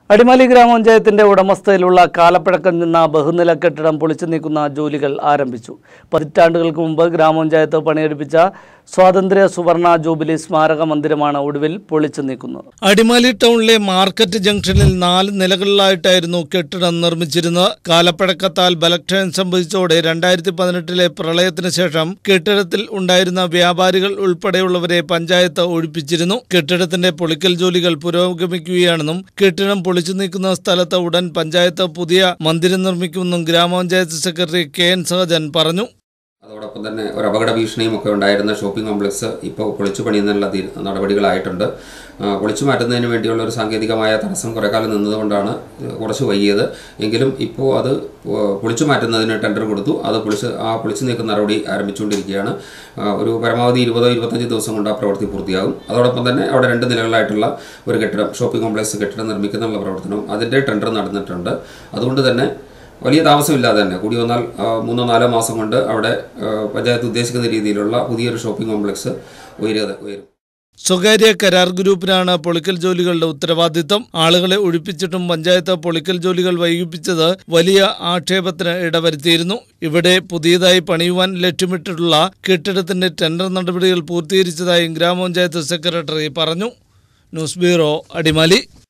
അടിമാലി ഗ്രാമപഞ്ചായത്തിന്റെ ഉടമസ്ഥയിലുള്ള കാലപ്പഴക്കം നിന്ന ബഹുനില കെട്ടിടം പൊളിച്ചു നീക്കുന്ന ജോലികൾ ആരംഭിച്ചു പതിറ്റാണ്ടുകൾക്ക് മുമ്പ് ഗ്രാമപഞ്ചായത്ത് പണിയെടുപ്പിച്ച സ്വാതന്ത്ര്യ സുവർണ ജൂബിലി സ്മാരക മന്ദിരമാണ് ഒടുവിൽ പൊളിച്ചു നീക്കുന്നത് അടിമാലി ടൗണിലെ മാർക്കറ്റ് ജംഗ്ഷനിൽ നാല് നിലകളിലായിട്ടായിരുന്നു കെട്ടിടം നിർമ്മിച്ചിരുന്നത് കാലപ്പഴക്കത്താൽ ബലക്ഷയം സംഭവിച്ചതോടെ രണ്ടായിരത്തി പതിനെട്ടിലെ പ്രളയത്തിന് ശേഷം കെട്ടിടത്തിൽ ഉണ്ടായിരുന്ന വ്യാപാരികൾ ഉൾപ്പെടെയുള്ളവരെ പഞ്ചായത്ത് ഒഴിപ്പിച്ചിരുന്നു കെട്ടിടത്തിന്റെ പൊളിക്കൽ ജോലികൾ പുരോഗമിക്കുകയാണെന്നും കെട്ടിടം പൊളിച്ചു നീക്കുന്ന സ്ഥലത്ത് ഉടൻ പഞ്ചായത്ത് പുതിയ മന്ദിരം നിർമ്മിക്കുമെന്നും ഗ്രാമപഞ്ചായത്ത് സെക്രട്ടറി കെ എൻ സഹജൻ പറഞ്ഞു അതോടൊപ്പം തന്നെ ഒരു അപകട ഭീഷണിയും ഒക്കെ ഉണ്ടായിരുന്ന ഷോപ്പിംഗ് കോംപ്ലക്സ് ഇപ്പോൾ പൊളിച്ചു പണിയുന്നതിനുള്ള തീ- നടപടികളായിട്ടുണ്ട് ആ, പൊളിച്ചു മാറ്റുന്നതിന് വേണ്ടിയുള്ള ഒരു സാങ്കേതികമായ തടസ്സം കുറേ കാലം നിന്നതുകൊണ്ടാണ് കുറച്ച് വൈകിയത് എങ്കിലും ഇപ്പോൾ അത് പൊ- പൊളിച്ചു മാറ്റുന്നതിന് ടെൻഡർ കൊടുത്തു അത് പൊളിച്ച് ആ പൊളിച്ചു നീക്കുന്ന നടപടി ആരംഭിച്ചുകൊണ്ടിരിക്കുകയാണ് ആ, ഒരു പരമാവധി ഇരുപതോ ഇരുപത്തഞ്ച് ദിവസം കൊണ്ട് ആ പ്രവൃത്തി പൂർത്തിയാകും അതോടൊപ്പം തന്നെ അവിടെ രണ്ട് നിലകളായിട്ടുള്ള ഒരു കെട്ടിടം ഷോപ്പിംഗ് കോംപ്ലക്സ് കെട്ടിടം നിർമ്മിക്കുന്നുള്ള പ്രവർത്തനവും അതിൻ്റെ ടെൻഡർ നടന്നിട്ടുണ്ട് അതുകൊണ്ട് തന്നെ വലിയ താമസമില്ലാതെ തന്നെ കൂടി വന്നാൽ ആ, മൂന്നോ നാലോ മാസം കൊണ്ട് അവിടെ ആ, പഞ്ചായത്ത് ഉദ്ദേശിക്കുന്ന രീതിയിലുള്ള പുതിയൊരു ഷോപ്പിംഗ് കോംപ്ലക്സ് ഉയരുക ഉയരും സ്വകാര്യ കരാർ ഗ്രൂപ്പിനാണ് പൊളിക്കൽ ജോലികളുടെ ഉത്തരവാദിത്തം ആളുകളെ ഒഴിപ്പിച്ചിട്ടും പഞ്ചായത്ത് പൊളിക്കൽ ജോലികൾ വൈകിപ്പിച്ചത് വലിയ ആക്ഷേപത്തിന് ഇടവരുത്തിയിരുന്നു ഇവിടെ പുതിയതായി പണിയുവാൻ ലക്ഷ്യമിട്ടിട്ടുള്ള കെട്ടിടത്തിന്റെ ടെൻഡർ നടപടികൾ പൂർത്തീകരിച്ചതായും ഗ്രാമപഞ്ചായത്ത് സെക്രട്ടറി പറഞ്ഞു ന്യൂസ് ബ്യൂറോ അടിമാലി